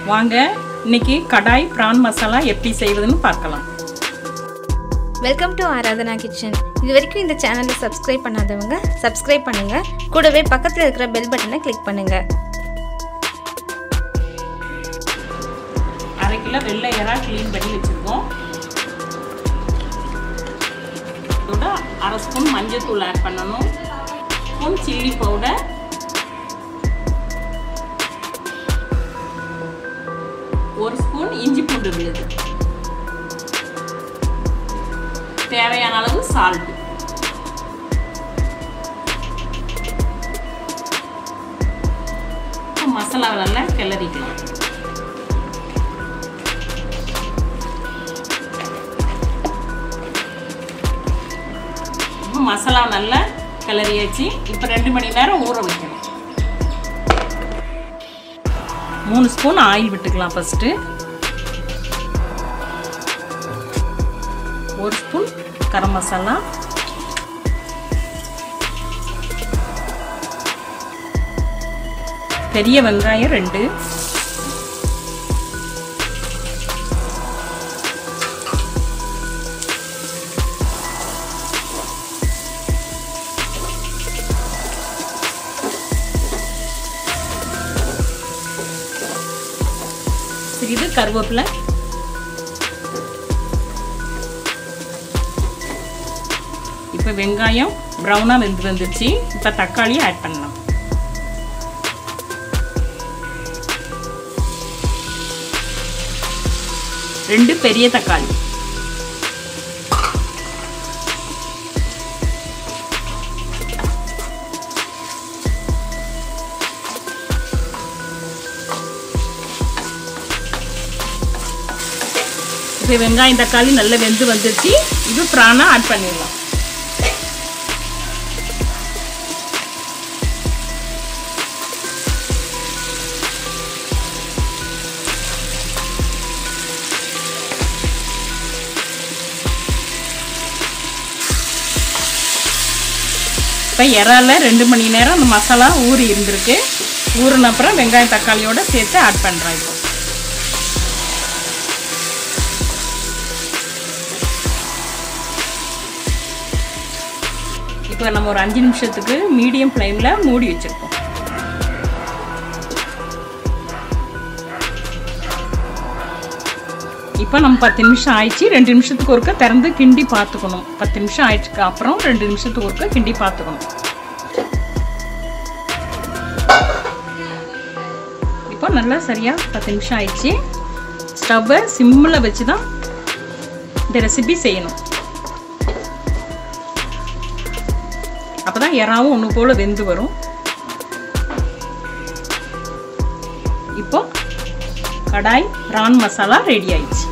வாங்க இன்னைக்கு கடாய் ப்ரான் மசாலா எப்படி செய்வதுன்னு பார்க்கலாம் வெல்கம் டு ஆராதனா கிச்சன் இது வரைக்கும் இந்த சேனலை சப்ஸ்கிரைப் பண்ணாதவங்க சப்ஸ்கிரைப் பண்ணுங்க கூடவே பக்கத்தில் இருக்கிற பெல் பட்டனை கிளிக் பண்ணுங்க அரை கிலோ வெள்ளை இறா க்ளீன் பண்ணி வச்சுருக்கோம் இதோட அரை ஸ்பூன் மஞ்சள் ஆட் பண்ணணும் ஸ்பூன் சில்லி பவுடர் ஒரு ஸ்பூன் இஞ்சி பூண்டு விழுது தேவையான அளவு சால்ட் மசாலா நல்லா கிளறிக்கலாம் இப்போ மசாலா நல்லா கிளறியாச்சு இப்போ ரெண்டு மணி நேரம் ஊற வைக்கணும் மூணு ஸ்பூன் ஆயில் விட்டுக்கலாம் ஃபஸ்ட்டு ஒரு ஸ்பூன் கரம் மசாலா பெரிய வெங்காயம் ரெண்டு சிறிது கருவேப்பிலை இப்போ வெங்காயம் ப்ரௌனாக வெந்து வந்துச்சு இப்போ தக்காளியை ஆட் பண்ணலாம் ரெண்டு பெரிய தக்காளி இப்போ வெங்காயம் தக்காளி நல்லா வெந்து வந்துருச்சு இது ப்ரானா ஆட் பண்ணிடலாம் இப்போ இறால ரெண்டு மணி நேரம் அந்த மசாலா ஊறி இருந்திருக்கு ஊறின அப்புறம் வெங்காயம் தக்காளியோட சேர்த்து ஆட் பண்ணுறோம் இப்போ இப்போ நம்ம ஒரு அஞ்சு நிமிஷத்துக்கு மீடியம் ஃப்ளேமில் மூடி வச்சுருக்கோம் இப்போ நம்ம பத்து நிமிஷம் ஆயிடுச்சு ரெண்டு நிமிஷத்துக்கு ஒருக்க திறந்து கிண்டி பார்த்துக்கணும் பத்து நிமிஷம் ஆயிடுச்சுக்கு அப்புறம் ரெண்டு நிமிஷத்துக்கு ஒருக்க கிண்டி பார்த்துக்கணும் இப்போ நல்லா சரியாக பத்து நிமிஷம் ஆயிடுச்சு ஸ்டவ்வை சிம்மில் வச்சு தான் இந்த ரெசிபி செய்யணும் அப்போ தான் இறாவும் ஒன்று போல் வெந்து வரும் இப்போ கடாய் ப்ரான் மசாலா ரெடி ஆயிடுச்சு